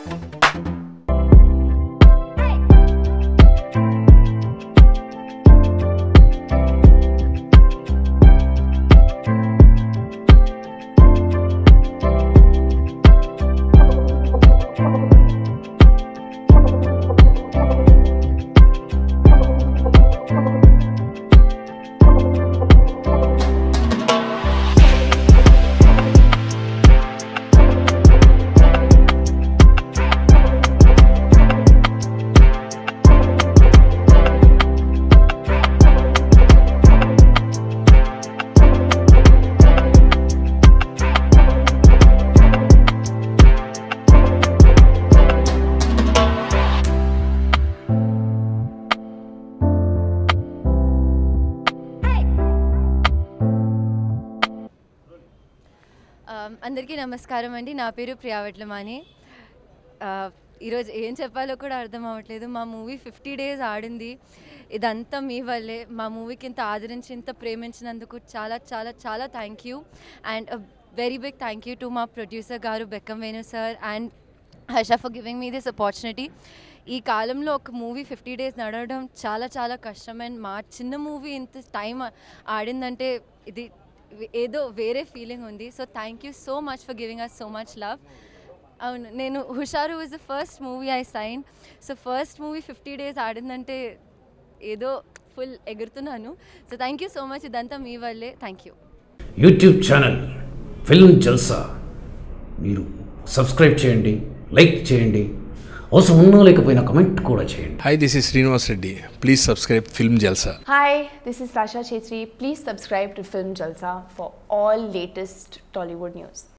Um, అందరికీ నమస్కారం అండి నా పేరు ప్రియావట్లమాని Uh, ఈరోజు ఏం చెప్పాలో కూడా అర్థం అవ్వట్లేదు మా మూవీ ఫిఫ్టీ డేస్ ఆడింది ఇదంతా మీ వల్లే మా మూవీకి ఇంత ఆదరించి ఇంత ప్రేమించినందుకు చాలా చాలా చాలా thank you and very big thank you to మా ప్రొడ్యూసర్ గారు Bekkam Venu sir and Harsha for giving me this opportunity ఈ కాలంలో ఒక మూవీ ఫిఫ్టీ డేస్ నడవడం చాలా చాలా కష్టం అండ్ మా చిన్న మూవీ ఇంత టైం ఆడిందంటే ఇది ఏదో వేరే ఫీలింగ్ ఉంది so thank you so much for giving us so much love అవును నేను Husharu was the first movie I sign so first movie fifty days ఆడిందంటే ఏదో ఫుల్ ఎగురుతున్నాను so thank you so much ఇదంతా మీ వల్లే thank you YouTube channel film Jalsa మీరు subscribe చేయండి లైక్ చేయండి అవసరం ఉన్నా లేకపోయినా కమెంట్ కూడా చేయండి Hi, this is Srinivas Reddy. Please subscribe Film Jalsa. Hi, this is Sasha Chetri. Please subscribe to Film Jalsa for all latest Tollywood news.